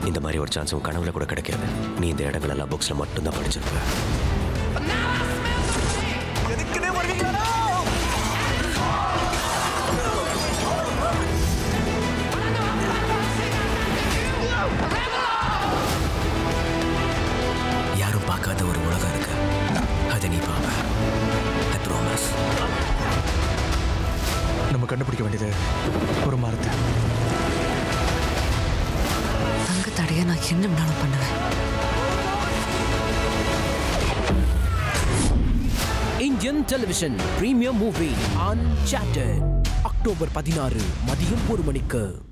இந்த மாதிரி ஒரு சான்ஸ் உன் கனவுல கூட கிடைக்காது நீ இந்த இடங்களெல்லாம் புக்ஸ்ல மட்டும்தான் படிச்சிருப்ப யாரும் பார்க்காத ஒரு உலகம் இருக்கு அதை நீ பாப்ப ஐ ப்ராமிஸ் நம்ம கண்டுபிடிக்க வேண்டியது ஒரு மரத்தை தங்க தடைய நான் என்ன வேணாலும் பண்ணுவேன் Indian television premiere movie uncharted October பதினாறு மதியம் ஒரு மணிக்கு